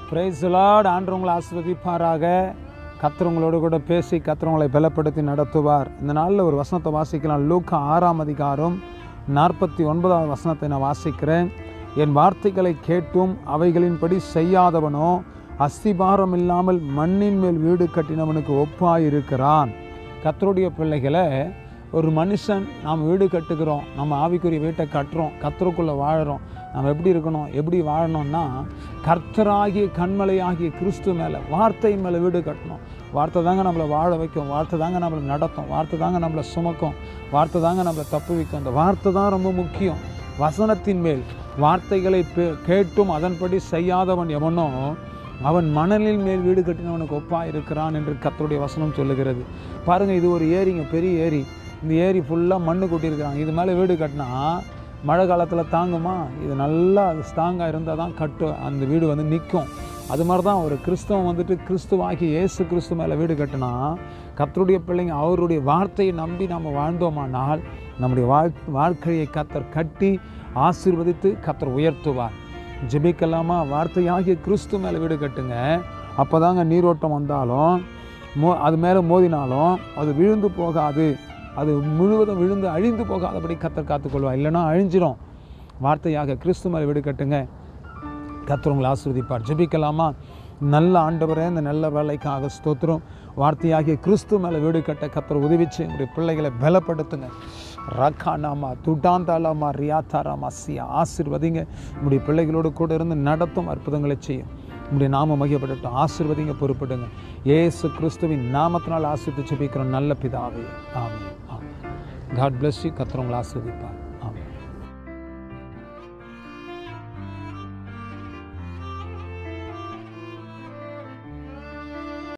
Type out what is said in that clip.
price Lord ஆண்டு உங்களை ஆசிர்வதிப்பாராக கத்திரவங்களோடு கூட பேசி கத்திரவங்களை பலப்படுத்தி நடத்துவார் இந்த நாளில் ஒரு வசனத்தை வாசிக்கலாம் லூக்கா ஆறாம் அதிகாரம் நாற்பத்தி ஒன்பதாவது வசனத்தை நான் வாசிக்கிறேன் என் வார்த்தைகளை கேட்டும் அவைகளின்படி செய்யாதவனோ அஸ்திபாரம் இல்லாமல் மண்ணின் மேல் வீடு கட்டினவனுக்கு ஒப்பாயிருக்கிறான் கத்தருடைய பிள்ளைகளை ஒரு மனுஷன் நாம் வீடு கட்டுகிறோம் நம்ம ஆவிக்குரிய வீட்டை கட்டுறோம் கத்தருக்குள்ளே வாழுறோம் நம்ம எப்படி இருக்கணும் எப்படி வாழணும்னா கர்த்தராகிய கண்மலையாகிய கிறிஸ்து மேலே வார்த்தையின் மேலே வீடு கட்டணும் வார்த்தை தாங்க நம்மளை வாழ வைக்கும் வார்த்தை தாங்க நம்மளை நடத்தும் வார்த்தை தாங்க நம்மளை சுமக்கும் வார்த்தை தாங்க நம்மளை தப்பு வைக்கும் அந்த வார்த்தை தான் ரொம்ப முக்கியம் வசனத்தின் மேல் வார்த்தைகளை பே- கேட்டும் அதன்படி செய்யாதவன் எவனோ அவன் மணலின் மேல் வீடு கட்டினவனுக்கு ஒப்பா இருக்கிறான் என்று கர்த்தருடைய வசனம் சொல்லுகிறது பாருங்க இது ஒரு ஏரிங்க பெரிய ஏரி இந்த ஏரி ஃபுல்லாக மண்ணு கொட்டியிருக்கிறாங்க இது மேலே வீடு கட்டினா மழை காலத்தில் தாங்குமா இது நல்லா ஸ்ட்ராங்காக இருந்தால் தான் கட்டு அந்த வீடு வந்து நிற்கும் அது மாதிரி தான் ஒரு கிறிஸ்தவம் வந்துட்டு கிறிஸ்துவாகி இயேசு கிறிஸ்து மேலே வீடு கட்டினா கர்த்தருடைய பிள்ளைங்க அவருடைய வார்த்தையை நம்பி நம்ம வாழ்ந்தோமானால் நம்முடைய வாழ் வாழ்க்கையை கத்தர் கட்டி ஆசீர்வதித்து கத்தர் உயர்த்துவார் ஜெபிக்கலாமா வார்த்தையாகிய கிறிஸ்து மேலே வீடு கட்டுங்க அப்போ தாங்க நீரோட்டம் வந்தாலும் மோ அது மேலே மோதினாலும் அது விழுந்து போகாது அது முழுவதும் விழுந்து அழிந்து போகாதபடி கத்தர் காத்துக்கொள்வா இல்லைன்னா அழிஞ்சிரும் வார்த்தையாக கிறிஸ்து மேலே வீடு கட்டுங்க கத்தர் உங்களை ஆசீர்வதிப்பார் ஜெபிக்கலாமா நல்ல ஆண்டவரே இந்த நல்ல வேலைக்காக ஸ்தோத்திரம் வார்த்தையாகிய கிறிஸ்து மேலே வீடு கட்ட கத்தர் உதவிச்சு எங்களுடைய பிள்ளைகளை பலப்படுத்துங்க ரக்கானாமா துட்டாந்தாலாமா ரியாத்தாராமா சியா ஆசீர்வதிங்க உங்களுடைய பிள்ளைகளோடு கூட இருந்து நடத்தும் அற்புதங்களை செய்யும் உங்களுடைய நாம மகிழப்படட்டும் ஆசீர்வதிங்க பொறுப்படுங்க ஏசு கிறிஸ்துவின் நாமத்தினால் ஆசீர்வதிச்சு ஜெபிக்கிறோம் நல்ல பிதாவே ஆமென் ஆமென் காட் bless you கத்தர் உங்களை ஆசீர்வதிப்பார்